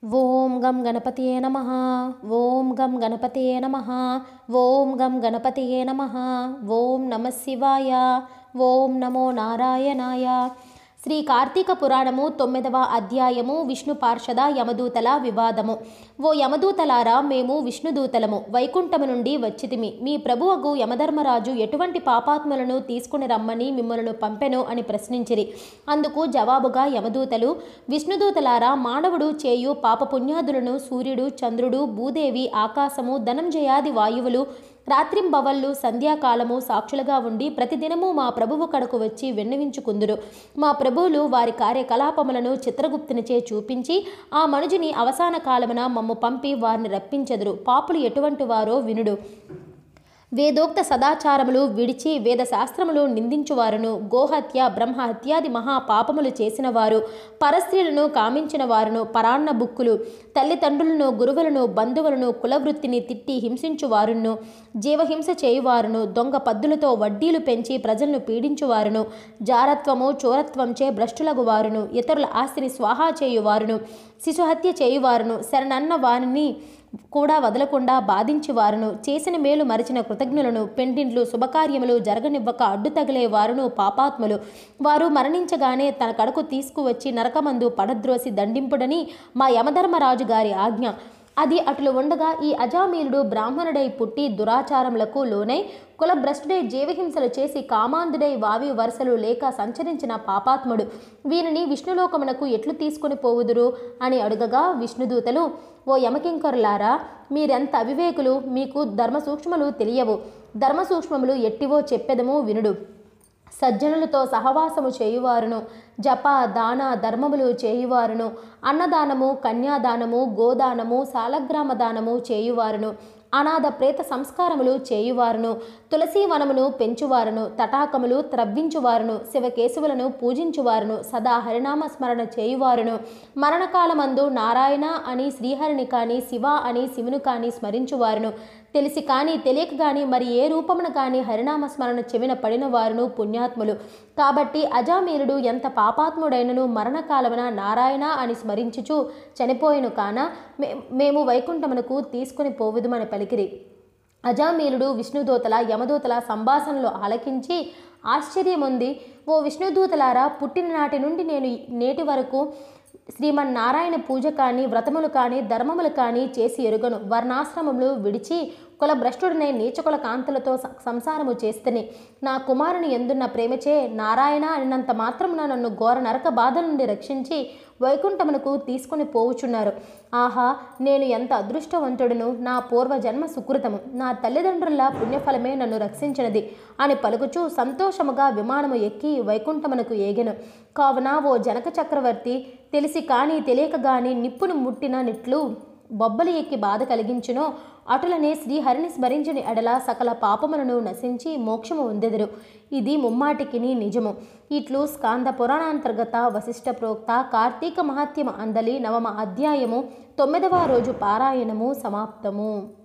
ఓం గం గణపతియే నమ ఓం గం గణపతియే నమ ఓం గం గణపతియే నమ ఓం నమ శివాయ ఓం నమో నారాయణాయ శ్రీ కార్తీక పురాణము తొమ్మిదవ అధ్యాయము విష్ణు పార్షద యమదూతల వివాదము ఓ యమదూతలారా మేము విష్ణుదూతలము వైకుంఠము నుండి వచ్చితిమి మీ ప్రభువగు యమధర్మరాజు ఎటువంటి పాపాత్ములను తీసుకుని రమ్మని మిమ్మలను పంపెను అని ప్రశ్నించిరి అందుకు జవాబుగా యమదూతలు విష్ణుదూతలారా మానవుడు చేయు పాపపుణ్యాదులను సూర్యుడు చంద్రుడు భూదేవి ఆకాశము ధనంజయాది వాయువులు రాత్రింబవళ్ళు సంధ్యాకాలము సాక్షులుగా ఉండి ప్రతిదినము మా ప్రభువు కడకు వచ్చి విన్నవించుకుందురు మా ప్రభువులు వారి కార్యకలాపములను చిత్రగుప్తునిచే చూపించి ఆ మనుజుని అవసాన కాలమున మమ్ము పంపి వారిని రప్పించెదరు పాపులు ఎటువంటి వారో వినుడు వేదోక్త సదాచారములు విడిచి వేద శాస్త్రములు నిందించువారును గోహత్య బ్రహ్మహత్యాది మహా పాపములు చేసిన వారు పరస్త్రీలను కామించిన వారును పరాన్న బుక్కులు తల్లిదండ్రులను గురువులను బంధువులను కులవృత్తిని తిట్టి హింసించువారును జీవహింస చేయువారును దొంగ పద్దులతో వడ్డీలు పెంచి ప్రజలను పీడించువారును జారత్వము చోరత్వంచే భ్రష్టులగు వారును ఇతరుల ఆస్తిని స్వాహా చేయువారును శిశుహత్య చేయువారును శరణన్న వారిని కూడా వదలకుండా బాధించేవారును చేసిన మేలు మరిచిన కృతజ్ఞులను పెండింట్లు శుభకార్యములు జరగనివ్వక అడ్డు తగిలే వారును పాపాత్ములు వారు మరణించగానే తన కడకు తీసుకువచ్చి నరకమందు పడద్రోసి దండింపుడని మా యమధర్మరాజు గారి ఆజ్ఞ అది అట్లు ఉండగా ఈ అజామీలుడు బ్రాహ్మణుడై పుట్టి దురాచారములకు లోనై కులభ్రష్టుడై జీవహింసలు చేసి కామాంధుడై వావి వరుసలు లేక సంచరించిన పాపాత్ముడు వీరిని విష్ణులోకమునకు ఎట్లు తీసుకుని పోవుదురు అని అడుగగా విష్ణుదూతలు ఓ యమకింకరులారా మీరెంత అవివేకులు మీకు ధర్మ సూక్ష్మలు తెలియవు ధర్మ సూక్ష్మములు ఎట్టివో చెప్పెదము వినుడు సజ్జనులతో సహవాసము చేయువారును జప దాన ధర్మములు చేయువారును అన్నదానము కన్యాదానము గోదానము సాలగ్రామ దానము చేయువారును అనాథ ప్రేత సంస్కారములు చేయువారును తులసి వనమును పెంచువారును తటాకములు త్రవ్వించువారును శివకేశవులను పూజించువారును సదా హరినామ స్మరణ చేయువారును మరణకాలమందు నారాయణ అని శ్రీహరిని కాని శివ అని శివును కాని స్మరించువారును తెలిసి కానీ తెలియక కానీ మరి ఏ రూపమున కానీ హరినామ స్మరణ చెవిన పడిన వారును పుణ్యాత్ములు కాబట్టి అజామీరుడు ఎంత పాపాత్ముడైనను మరణకాలమున నారాయణ అని స్మరించుచు చనిపోయిను కాన మే- మేము వైకుంఠమునకు తీసుకుని పోవుదుమని పలికిరి అజామీలుడు విష్ణుదూతల యమదూతల సంభాషణలు ఆలకించి ఆశ్చర్యముంది ఓ విష్ణుదూతలారా పుట్టిన నాటి నుండి నేను నేటి వరకు శ్రీమన్నారాయణ పూజ కానీ వ్రతములు కానీ ధర్మములు కానీ చేసి ఎరుగను వర్ణాశ్రమములు విడిచి కుల భ్రష్టుడినే నీచకుల కాంతులతో స- సంసారము చేస్తని నా కుమారుని ఎందున్న ప్రేమచే నారాయణ అన్నంత మాత్రమున నన్ను ఘోర నరక బాధ నుండి రక్షించి వైకుంఠమునకు తీసుకుని పోవుచున్నారు ఆహా నేను ఎంత అదృష్టవంతుడును నా పూర్వజన్మ సుకృతము నా తల్లిదండ్రుల పుణ్యఫలమే నన్ను రక్షించినది అని పలుకుచూ సంతోషముగా విమానము ఎక్కి వైకుంఠమునకు ఏగెను కావున ఓ జనక చక్రవర్తి తెలిసి కానీ తెలియక గాని నిప్పును ముట్టిన నిట్లు బొబ్బలు ఎక్కి బాధ కలిగించునో అటులనే శ్రీహరిని స్మరించిన ఎడల సకల పాపములను నశించి మోక్షము పొందెదరు ఇది ముమ్మాటికిని నిజము ఇట్లు స్కాంద పురాణాంతర్గత వశిష్ట ప్రోక్త కార్తీక మహాత్యమ అందలి నవమ అధ్యాయము తొమ్మిదవ రోజు పారాయణము సమాప్తము